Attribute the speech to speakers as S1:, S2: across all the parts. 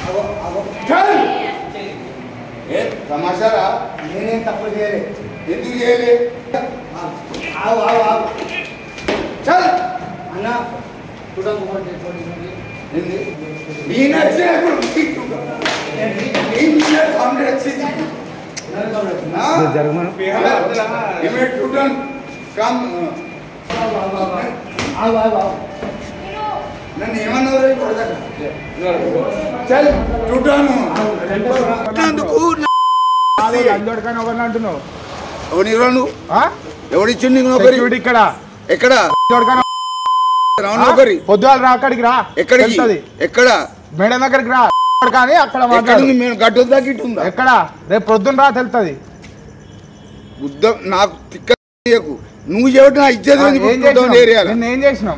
S1: చల్ ఏ తమాషారా
S2: నేనేం తప్పు చేయలే
S1: ఎందుకు చేయలే
S2: ఆవు ఆవు ఆవు
S1: చల్
S2: అన్న చూడకపోతే చూడండి
S1: ఏంది? నీ నచ్చినప్పుడు నీ మీద కాంప్లైంట్ వచ్చింది నా? ఇమీడియట్ రిటర్న్ కమ్
S2: ఆవు ఆవు ఆవు
S1: నన్ను ఏమన్నారు కొడతాక చల్ రిటర్న్ ఎందుకు
S3: అందరికని ఎవరిని అంటున్నావు
S1: ఎవడు ఇవ్వరా నువ్వు
S3: ఆ?
S1: ఎవడిచ్చిండు నీకు నౌకరి
S3: సెక్యూరిటీ ఇక్కడ
S1: ఎక్కడ
S3: అందరికని
S1: రావు నౌకరి
S3: పొద్దుగాల రా అక్కడికి రా
S1: ఎక్కడికి
S3: తెలుస్తది.
S1: ఎక్కడ
S3: మేడం దగ్గరికి రా కానీ అక్కడ
S1: ఎక్కడ
S3: మాట్లాడు
S1: ఉంది? మేము గట్టు దాకా ఇటు ఉందా
S3: ఎక్కడ రేపు పొద్దున్న రా తెలుస్తుంది
S1: బుద్ధం నాకు తిక్క తీయకు. నువ్వు చెబుతు నా ఇజ్జత్
S3: ఏం చేసినావు?
S1: ఏరియాలో
S3: నిన్న ఏం చేసినాం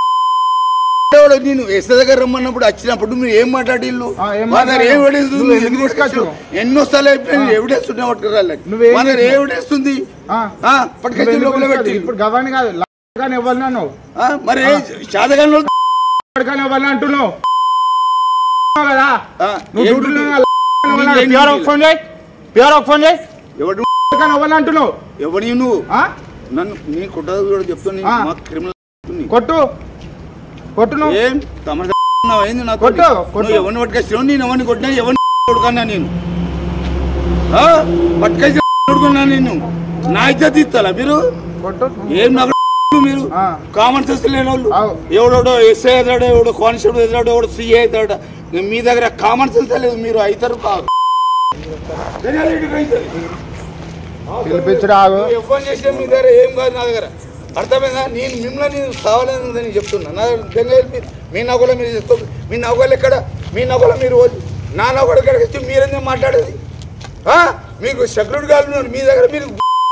S1: ఎవడో నేను ఎస్ దగ్గర రమ్మన్నప్పుడు వచ్చినప్పుడు మీరు ఏం మాట్లాడిల్లు
S3: ఆ, ఏం
S1: మా దగ్గర
S3: మాట్లాడావు?
S1: ఎవిడెన్స్
S3: నువ్వు
S1: ఉంది
S3: ఎందుకు
S1: ఎందుకు
S3: తీసుకొచ్చావు?
S1: తీసుకొచ్చావు? ఎన్నోసార్లు అయిపోయింది ఎవిడెన్స్ ఉన్నాయి పట్టుకురాళ్ళకి
S3: నువ్వేం
S1: మా దగ్గర
S3: చేసినావు?
S1: ఎవిడెన్స్ ఉంది
S3: ఆ.
S1: ఆ,
S3: నువ్వు
S1: పట్టుకొచ్చి
S3: ఎందుకు
S1: లోపల
S3: పిలుస్తావు?
S1: పెట్టి
S3: ఇప్పుడు గవర్ని కాదు కానీ ఎవరిని నువ్వు
S1: మరి శాతగాను
S3: కానీ ఎవరిని అంటున్నావు కదా నువ్వు డ్యూటీలో
S1: ఏం
S3: ప్యూర్
S1: డ్యూటీలో?
S3: ఫోన్ చేయి ప్యూర్ ఫోన్ చేయి
S1: ఎవడు
S3: కానీ ఎవరిని అంటున్నావు
S1: ఎవడి నువ్వు
S3: ఆ?
S1: నన్ను నేను కొట్టదు కూడా చెప్తాను
S3: ఆ.
S1: మా క్రిమినల్
S3: కొట్టు కొట్టు నువ్వు
S1: ఏం తమ అయింది నాకు
S3: కొట్టు, కొట్టు.
S1: నువ్వు ఎవరిని పట్టుకొచ్చినావు నేను ఎవరిని కొట్టినా ఎవరిని కొడుకున్నా నేను ఆ? పట్టుకొచ్చి కొడుకున్నా నేను నా ఇజ్జత్ ఇస్తారా మీరు
S3: కొట్టు
S1: ఏం నాకు మీరు
S3: ఆ.
S1: కామన్ సెన్స్ లేని వాళ్ళు
S3: అవు.
S1: ఎవడోడో ఎస్ఐ అవుతాడు ఎవడో కానిస్టేబుల్ అవుతాడు ఎవడో సిఐ అవుతాడు మీ దగ్గర కామన్ సెన్స్ లేదు మీరు అవుతారు కాదు జనాలిటీకి అవుతారు.
S3: పిలిపించుడు ఆగు
S1: నువ్వు ఎవరు చేసినా మీ దగ్గర ఏం కాదు నా దగ్గర అర్థమైందా నేను మిమ్మల్ని నేను సావలేదని చెప్తున్నా నా దగ్గర వెళ్ళి మీ నగలో మీరు చేస్తారు మీ నగలు ఎక్కడ మీ నగలో మీరు వద్దు. నా నగలు ఎక్కడికి వచ్చి మీరేందుకు మాట్లాడేది ఆ? మీకు సెక్యూరిటీ గార్డు ఉన్నారు మీ దగ్గర మీరు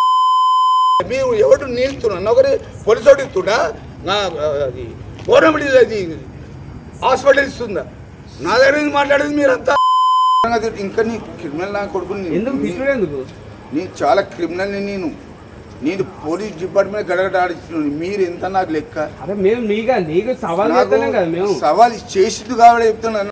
S1: మీరు ఎవరు నిలుస్తున్నా నొకరి పోలీసు వాడు ఇస్తుందా నా అది గవర్నమెంట్ అది హాస్పిటల్ ఇస్తుందా నా దగ్గర నుంచి మాట్లాడేది మీరంతా ఇంకా నీ క్రిమినల్ నా కొడుకుని
S4: ఎందుకు తిట్టుడు ఎందుకు
S1: నేను చాలా క్రిమినల్ నేను నేను పోలీస్ డిపార్ట్మెంట్ గడగడ ఆడిస్తున్నాను మీరు ఎంత నాకు లెక్క
S4: అరే మేము నీగా నీకు సవాల్
S1: నాకు
S4: చేస్తున్నాం కదా మేము
S1: సవాల్ చేసింది కాబట్టి చెప్తున్నాను